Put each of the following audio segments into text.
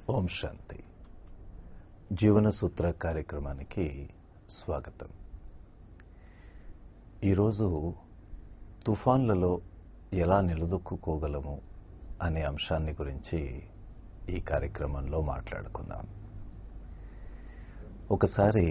ఓం శాంతి జీవన సూత్ర కార్యక్రమానికి స్వాగతం ఈరోజు తుఫాన్లలో ఎలా నిలదొక్కుకోగలము అనే అంశాన్ని గురించి ఈ కార్యక్రమంలో మాట్లాడుకుందాం ఒకసారి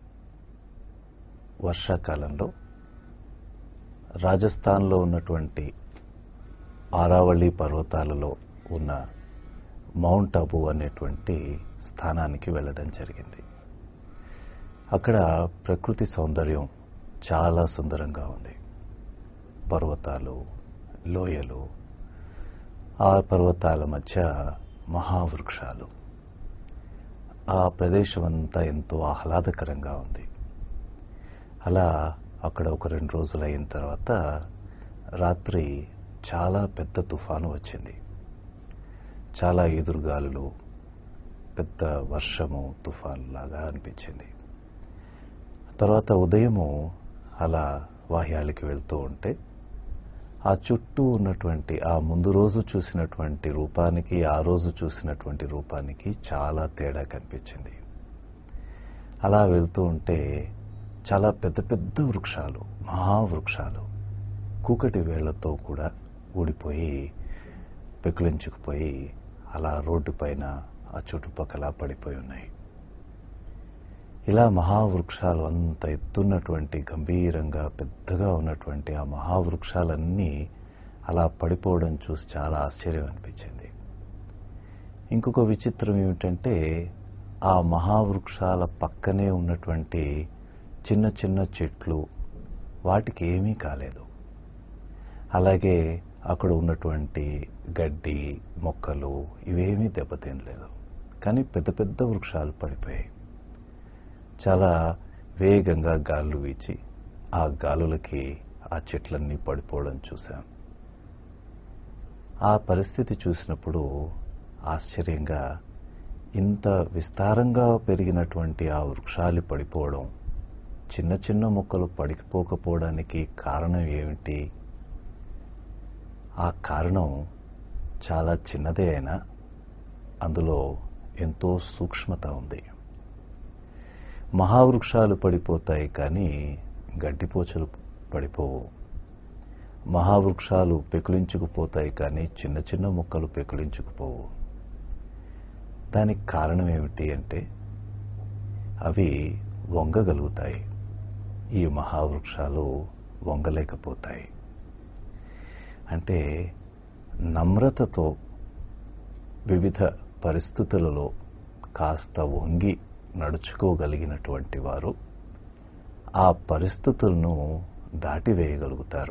వర్షాకాలంలో రాజస్థాన్లో ఉన్నటువంటి ఆరావళి పర్వతాలలో ఉన్న మౌంట్ అబు అనేటువంటి స్థానానికి వెళ్ళడం జరిగింది అక్కడ ప్రకృతి సౌందర్యం చాలా సుందరంగా ఉంది పర్వతాలు లోయలు ఆ పర్వతాల మధ్య మహావృక్షాలు ఆ ప్రదేశం అంతా ఎంతో ఆహ్లాదకరంగా ఉంది అలా అక్కడ ఒక రెండు రోజులు అయిన తర్వాత రాత్రి చాలా పెద్ద తుఫాను వచ్చింది చాలా ఎదురుగాలులు పెద్ద వర్షము తుఫాన్ లాగా అనిపించింది తర్వాత ఉదయము అలా వాహ్యాలకి వెళ్తూ ఉంటే ఆ చుట్టూ ఉన్నటువంటి ఆ ముందు రోజు చూసినటువంటి రూపానికి ఆ రోజు చూసినటువంటి రూపానికి చాలా తేడా కనిపించింది అలా వెళ్తూ ఉంటే చాలా పెద్ద పెద్ద వృక్షాలు మహావృక్షాలు కూకటి వేళ్లతో కూడా ఊడిపోయి పెకులించుకుపోయి అలా రోడ్డు పైన ఆ చుట్టుపక్కల పడిపోయి ఉన్నాయి ఇలా మహావృక్షాలు అంత ఎత్తున్నటువంటి గంభీరంగా పెద్దగా ఉన్నటువంటి ఆ మహావృక్షాలన్నీ అలా పడిపోవడం చూసి చాలా ఆశ్చర్యం అనిపించింది ఇంకొక విచిత్రం ఏమిటంటే ఆ మహావృక్షాల పక్కనే ఉన్నటువంటి చిన్న చిన్న చెట్లు వాటికి ఏమీ కాలేదు అలాగే అక్కడ ఉన్నటువంటి గడ్డి మొక్కలు ఇవేమీ దెబ్బతినలేదు కానీ పెద్ద పెద్ద వృక్షాలు పడిపోయాయి చాలా వేగంగా గాలులు వీచి ఆ గాలులకి ఆ చెట్లన్నీ పడిపోవడం చూశాం ఆ పరిస్థితి చూసినప్పుడు ఆశ్చర్యంగా ఇంత విస్తారంగా పెరిగినటువంటి ఆ వృక్షాలు పడిపోవడం చిన్న చిన్న మొక్కలు పడిపోకపోవడానికి కారణం ఏమిటి ఆ కారణం చాలా చిన్నదే అయినా అందులో ఎంతో సూక్ష్మత ఉంది మహావృక్షాలు పడిపోతాయి కానీ గడ్డిపోచలు పడిపోవు మహావృక్షాలు పెకులించుకుపోతాయి కానీ చిన్న చిన్న మొక్కలు పెకులించుకుపోవు దానికి కారణం ఏమిటి అంటే అవి వంగగలుగుతాయి ఈ మహావృక్షాలు వంగలేకపోతాయి అంటే నమ్రతతో వివిధ పరిస్థితులలో కాస్త వంగి నడుచుకోగలిగినటువంటి వారు ఆ పరిస్థితులను దాటివేయగలుగుతారు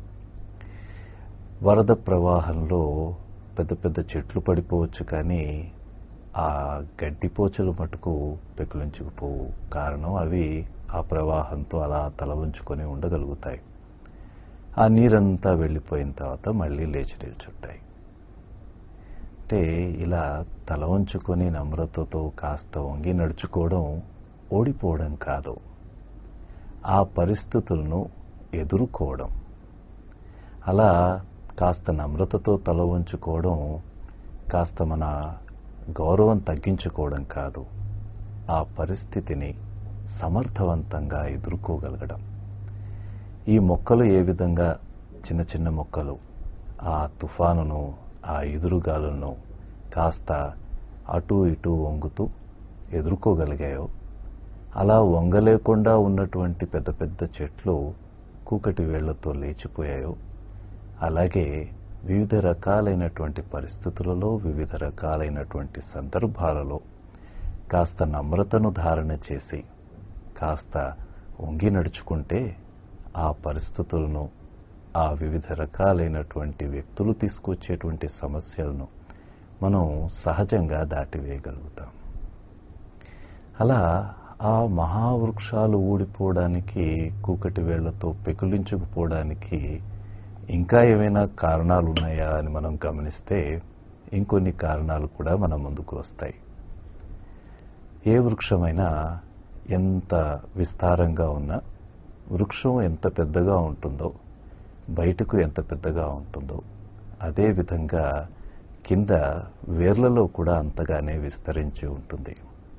వరద ప్రవాహంలో పెద్ద పెద్ద చెట్లు పడిపోవచ్చు కానీ ఆ గడ్డిపోచలు మటుకు పెకులించుకుపోవు కారణం అవి ఆ ప్రవాహంతో అలా తల ఉంచుకొని ఉండగలుగుతాయి ఆ నీరంతా వెళ్ళిపోయిన తర్వాత మళ్ళీ లేచి నిల్చుంటాయి అంటే ఇలా తల ఉంచుకొని నమ్రతతో కాస్త వంగి నడుచుకోవడం ఓడిపోవడం కాదు ఆ పరిస్థితులను ఎదుర్కోవడం అలా కాస్త నమ్రతతో తల ఉంచుకోవడం కాస్త మన గౌరవం తగ్గించుకోవడం కాదు ఆ పరిస్థితిని సమర్థవంతంగా ఎదుర్కోగలగడం ఈ మొక్కలు ఏ విధంగా చిన్న చిన్న మొక్కలు ఆ తుఫానును ఆ ఎదురుగాలులను కాస్త అటు ఇటు వంగుతూ ఎదుర్కోగలిగాయో అలా వంగలేకుండా ఉన్నటువంటి పెద్ద పెద్ద చెట్లు కూకటి వేళ్లతో లేచిపోయాయో అలాగే వివిధ రకాలైనటువంటి పరిస్థితులలో వివిధ రకాలైనటువంటి సందర్భాలలో కాస్త నమ్రతను ధారణ చేసి కాస్త వంగి నడుచుకుంటే ఆ పరిస్థితులను ఆ వివిధ రకాలైనటువంటి వ్యక్తులు తీసుకొచ్చేటువంటి సమస్యలను మనం సహజంగా దాటివేయగలుగుతాం అలా ఆ మహావృక్షాలు ఊడిపోవడానికి కూకటి వేళ్లతో పెకులించుకుపోవడానికి ఇంకా ఏమైనా కారణాలు ఉన్నాయా అని మనం గమనిస్తే ఇంకొన్ని కారణాలు కూడా మన ముందుకు వస్తాయి ఏ వృక్షమైనా ఎంత విస్తారంగా ఉన్నా వృక్షం ఎంత పెద్దగా ఉంటుందో బయటకు ఎంత పెద్దగా ఉంటుందో అదేవిధంగా కింద వేర్లలో కూడా అంతగానే విస్తరించి ఉంటుంది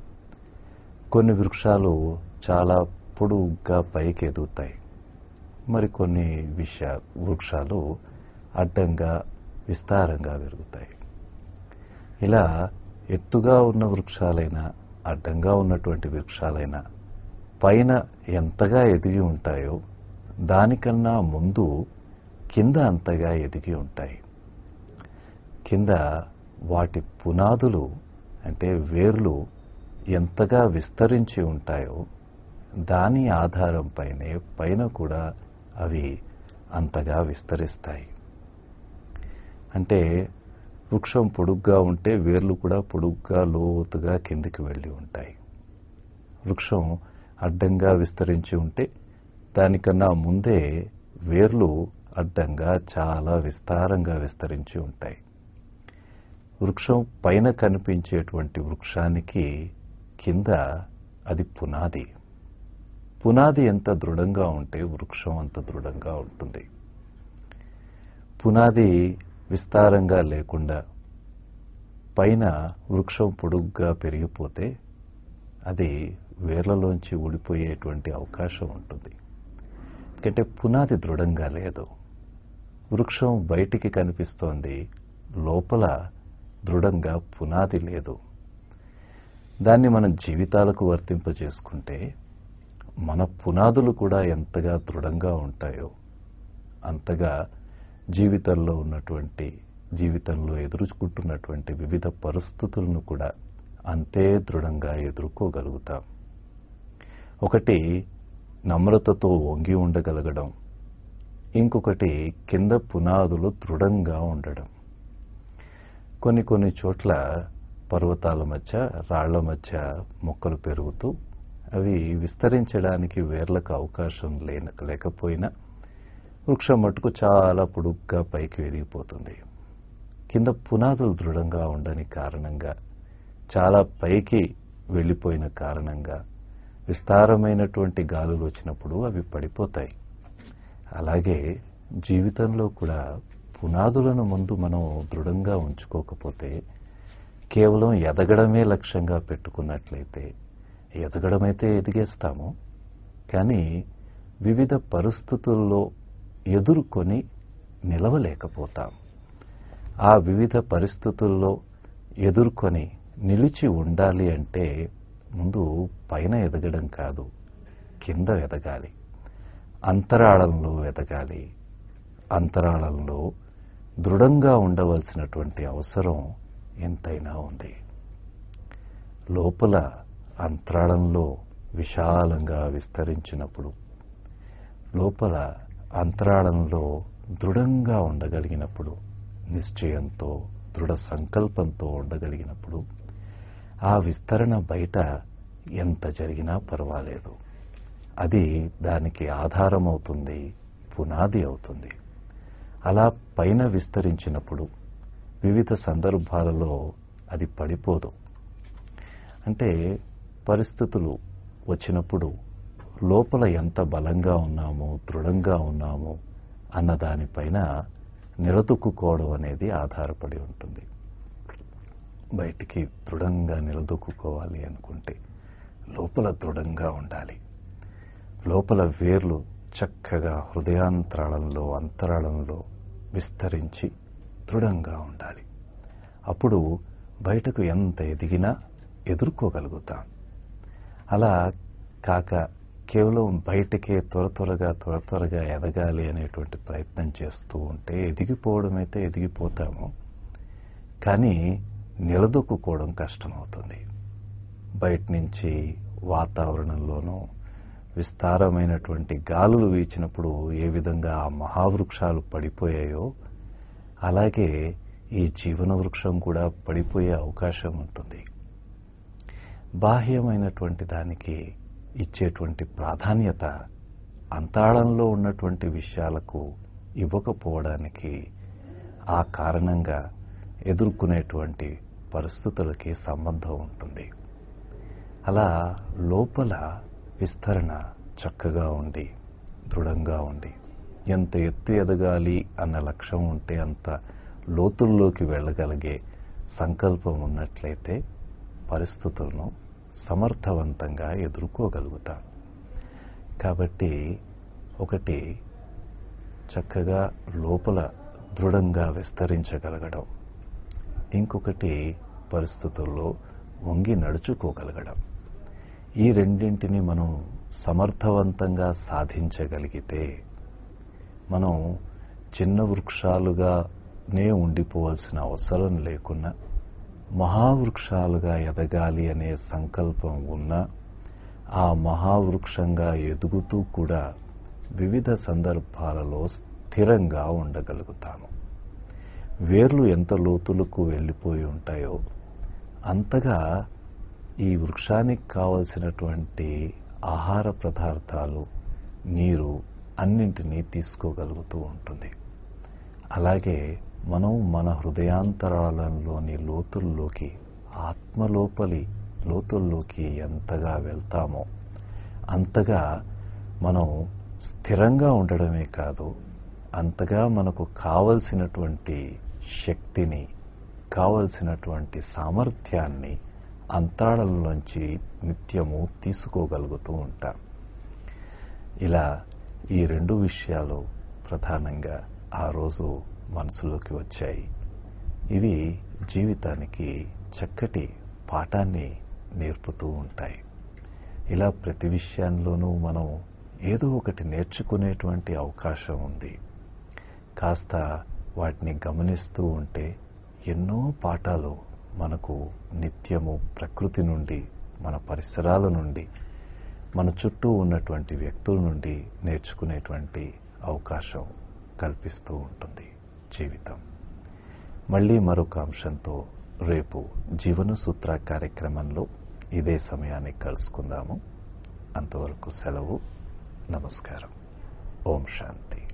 కొన్ని వృక్షాలు చాలా పొడుగ్గా పైకి ఎదుగుతాయి మరికొన్ని విష వృక్షాలు అడ్డంగా విస్తారంగా పెరుగుతాయి ఇలా ఎత్తుగా ఉన్న వృక్షాలైనా అడ్డంగా ఉన్నటువంటి వృక్షాలైనా పైన ఎంతగా ఎదిగి ఉంటాయో దానికన్నా ముందు కింద అంతగా ఎదిగి ఉంటాయి కింద వాటి పునాదులు అంటే వేర్లు ఎంతగా విస్తరించి ఉంటాయో దాని ఆధారంపైనే పైన కూడా అవి అంతగా విస్తరిస్తాయి అంటే వృక్షం పొడుగ్గా ఉంటే వేర్లు కూడా పొడుగ్గా లోతుగా కిందికి వెళ్ళి ఉంటాయి వృక్షం అడ్డంగా విస్తరించి ఉంటే దానికన్నా ముందే వేర్లు అడ్డంగా చాలా విస్తారంగా విస్తరించి ఉంటాయి వృక్షం పైన కనిపించేటువంటి వృక్షానికి కింద అది పునాది పునాది ఎంత దృఢంగా ఉంటే వృక్షం అంత దృఢంగా ఉంటుంది పునాది విస్తారంగా లేకుండా పైన వృక్షం పొడుగ్గా పెరిగిపోతే అది వేర్లలోంచి ఊడిపోయేటువంటి అవకాశం ఉంటుంది ఎందుకంటే పునాది దృఢంగా లేదు వృక్షం బయటికి కనిపిస్తోంది లోపల దృఢంగా పునాది లేదు దాన్ని మనం జీవితాలకు వర్తింపజేసుకుంటే మన పునాదులు కూడా ఎంతగా దృఢంగా ఉంటాయో అంతగా జీవితంలో ఉన్నటువంటి జీవితంలో ఎదుర్కొంటున్నటువంటి వివిధ పరిస్థితులను కూడా అంతే దృఢంగా ఎదుర్కోగలుగుతాం ఒకటి నమ్రతతో వంగి ఉండగలగడం ఇంకొకటి కింద పునాదులు దృఢంగా ఉండడం కొన్ని కొన్ని చోట్ల పర్వతాల మధ్య రాళ్ల మధ్య మొక్కలు పెరుగుతూ అవి విస్తరించడానికి వేర్లకు అవకాశం లేన లేకపోయినా వృక్షం మటుకు చాలా పొడుగ్గా పైకి ఎదిగిపోతుంది కింద పునాదులు దృఢంగా ఉండని కారణంగా చాలా పైకి వెళ్ళిపోయిన కారణంగా విస్తారమైనటువంటి గాలులు వచ్చినప్పుడు అవి పడిపోతాయి అలాగే జీవితంలో కూడా పునాదులను ముందు మనం దృఢంగా ఉంచుకోకపోతే కేవలం ఎదగడమే లక్ష్యంగా పెట్టుకున్నట్లయితే ఎదగడమైతే ఎదిగేస్తాము కానీ వివిధ పరిస్థితుల్లో ఎదుర్కొని నిలవలేకపోతాం ఆ వివిధ పరిస్థితుల్లో ఎదుర్కొని నిలిచి ఉండాలి అంటే ముందు పైన ఎదగడం కాదు కింద ఎదగాలి అంతరాళంలో ఎదగాలి అంతరాళంలో దృఢంగా ఉండవలసినటువంటి అవసరం ఎంతైనా ఉంది లోపల అంతరాళంలో విశాలంగా విస్తరించినప్పుడు లోపల అంతరాళంలో దృఢంగా ఉండగలిగినప్పుడు నిశ్చయంతో దృఢ సంకల్పంతో ఉండగలిగినప్పుడు ఆ విస్తరణ బయట ఎంత జరిగినా పర్వాలేదు అది దానికి ఆధారం అవుతుంది పునాది అవుతుంది అలా పైన విస్తరించినప్పుడు వివిధ సందర్భాలలో అది పడిపోదు అంటే పరిస్థితులు వచ్చినప్పుడు లోపల ఎంత బలంగా ఉన్నామో దృఢంగా ఉన్నామో అన్న దానిపైన నిలదొక్కుకోవడం అనేది ఆధారపడి ఉంటుంది బయటికి దృఢంగా నిలదొక్కుకోవాలి అనుకుంటే లోపల దృఢంగా ఉండాలి లోపల వేర్లు చక్కగా హృదయాంతరాళంలో అంతరాళంలో విస్తరించి దృఢంగా ఉండాలి అప్పుడు బయటకు ఎంత ఎదిగినా ఎదుర్కోగలుగుతాం అలా కాక కేవలం బయటకే త్వర త్వరగా త్వర త్వరగా ఎదగాలి అనేటువంటి ప్రయత్నం చేస్తూ ఉంటే ఎదిగిపోవడం అయితే ఎదిగిపోతాము కానీ నిలదొక్కుకోవడం కష్టమవుతుంది బయట నుంచి వాతావరణంలోనూ విస్తారమైనటువంటి గాలులు వీచినప్పుడు ఏ విధంగా ఆ మహావృక్షాలు పడిపోయాయో అలాగే ఈ జీవన వృక్షం కూడా పడిపోయే అవకాశం ఉంటుంది బాహ్యమైనటువంటి దానికి ఇచ్చేటువంటి ప్రాధాన్యత అంతాళంలో ఉన్నటువంటి విషయాలకు ఇవ్వకపోవడానికి ఆ కారణంగా ఎదుర్కొనేటువంటి పరిస్థితులకి సంబంధం ఉంటుంది అలా లోపల విస్తరణ చక్కగా ఉండి దృఢంగా ఉండి ఎంత ఎత్తు ఎదగాలి అన్న లక్ష్యం ఉంటే అంత లోతుల్లోకి వెళ్ళగలిగే సంకల్పం ఉన్నట్లయితే పరిస్థితులను సమర్థవంతంగా ఎదుర్కోగలుగుతాం కాబట్టి ఒకటి చక్కగా లోపల దృఢంగా విస్తరించగలగడం ఇంకొకటి పరిస్థితుల్లో వంగి నడుచుకోగలగడం ఈ రెండింటిని మనం సమర్థవంతంగా సాధించగలిగితే మనం చిన్న వృక్షాలుగానే ఉండిపోవాల్సిన అవసరం లేకున్నా మహావృక్షాలుగా ఎదగాలి అనే సంకల్పం ఉన్నా ఆ మహావృక్షంగా ఎదుగుతూ కూడా వివిధ సందర్భాలలో స్థిరంగా ఉండగలుగుతాము వేర్లు ఎంత లోతులకు వెళ్ళిపోయి ఉంటాయో అంతగా ఈ వృక్షానికి కావలసినటువంటి ఆహార పదార్థాలు నీరు అన్నింటినీ తీసుకోగలుగుతూ ఉంటుంది అలాగే మనం మన హృదయాంతరాలంలోని లోతుల్లోకి ఆత్మలోపలి లోతుల్లోకి ఎంతగా వెళ్తామో అంతగా మనం స్థిరంగా ఉండడమే కాదు అంతగా మనకు కావలసినటువంటి శక్తిని కావలసినటువంటి సామర్థ్యాన్ని అంతరాళంలోంచి నిత్యము తీసుకోగలుగుతూ ఉంటాం ఇలా ఈ రెండు విషయాలు ప్రధానంగా ఆ రోజు మనసులోకి వచ్చాయి ఇవి జీవితానికి చక్కటి పాఠాన్ని నేర్పుతూ ఉంటాయి ఇలా ప్రతి విషయంలోనూ మనం ఏదో ఒకటి నేర్చుకునేటువంటి అవకాశం ఉంది కాస్త వాటిని గమనిస్తూ ఉంటే ఎన్నో పాఠాలు మనకు నిత్యము ప్రకృతి నుండి మన పరిసరాల నుండి మన చుట్టూ ఉన్నటువంటి వ్యక్తుల నుండి నేర్చుకునేటువంటి అవకాశం కల్పిస్తూ ఉంటుంది జీవితం మళ్ళీ మరొక అంశంతో రేపు జీవన సూత్ర కార్యక్రమంలో ఇదే సమయాన్ని కలుసుకుందాము అంతవరకు సెలవు నమస్కారం ఓం శాంతి